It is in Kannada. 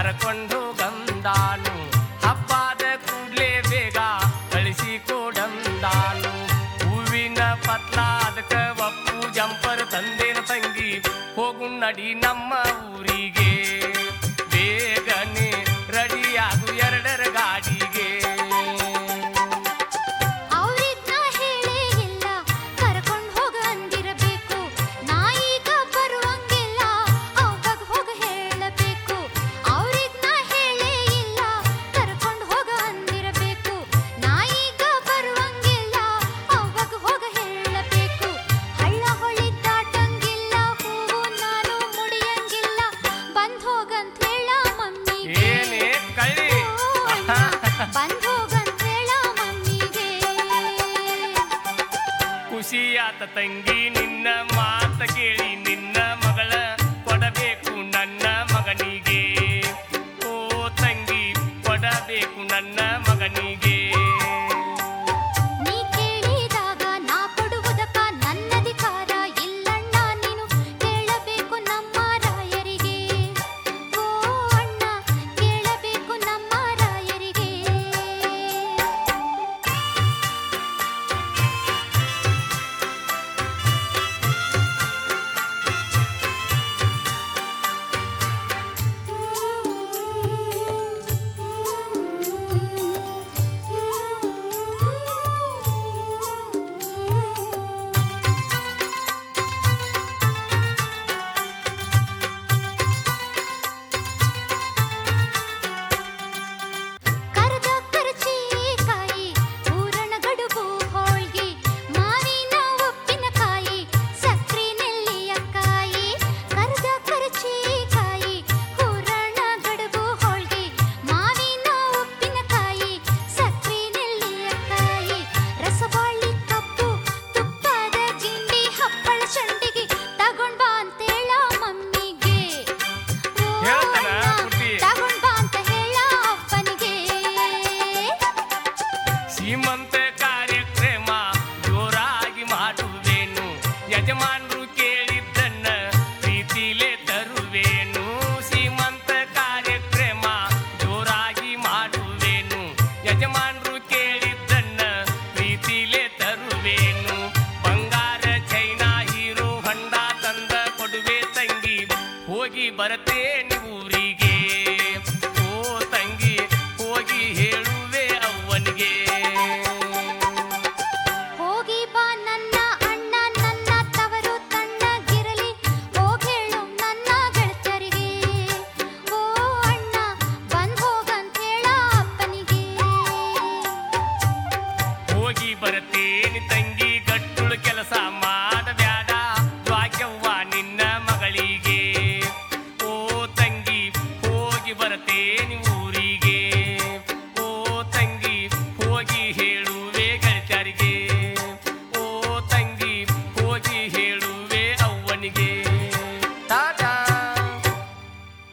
ಕರ್ಕೊಂಡು ಗಂದಾನು ಹಬ್ಬದ ಕೂಡ್ಲೆ ಬೇಗ ಕಳಿಸಿ ಕೊಡಂದಾನು ಹೂವಿನ ಪತ್ಲ ಅದಕ್ಕ ಒಪ್ಪು ಜಂಪರ್ ತಂದೇನ ತಂಗಿ ಹೋಗು ನಡಿ ನಮ್ಮ ಊರಿಗೆ ಬೇಗನೆ ರೆಡಿಯಾಗು ಎರಡರ ಗಾಡಿಗೆ ಅವ್ರಿಗ್ ನಾ ಹೇಳೇ ಇಲ್ಲ ಕರ್ಕೊಂಡ್ ಹೋಗ ಅಂದಿರಬೇಕು ನಾ ಈಗ ಬರುವಂಗಿಲ್ಲ ಅವಾಗ ಹೋಗ ಹೇಳಬೇಕು ಅವ್ರಿಗ್ ನಾ ಹೇಳೇ ಇಲ್ಲ ಕರ್ಕೊಂಡ್ ಹೋಗ ಅಂದಿರಬೇಕು ನಾ ಈಗ ಬರುವಂಗಿಲ್ಲ ಅವಾಗ ಹೋಗ ಹೇಳಬೇಕು ಹಳ್ಳ ಹೊಳಿ ದಾಟಂಗಿಲ್ಲ ಹೂವು ನಾನು ಮುಡಿಯಂಗಿಲ್ಲ ಬಂದ್ ಹೋಗಂತ ಹೇಳ ಮಮ್ಮಿಗೆ ಏನೇ ಕಳ್ಳಿ ಬಂದ್ ಹೋಗಂತ ಹೇಳ ಮಮ್ಮಿಗೆ ಖುಷಿಯಾತ ತಂಗಿ ನಿನ್ನ ಮಾತ ಕೇಳಿ ನಿನ್ನ ಮಗಳ ಕೊಡಬೇಕು